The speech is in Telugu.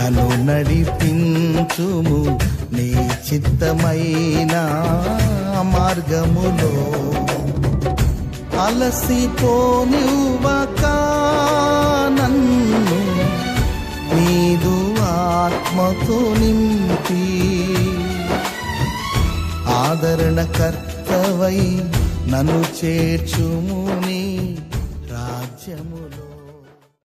నన్ను నడిపించుము నీ చిత్తమైన మార్గములో అలసిపోనివ్వక నన్ను నీదు ఆత్మతో నింపి ఆదరణ కర్తవై నన్ను చేర్చుము నీ రాజ్యము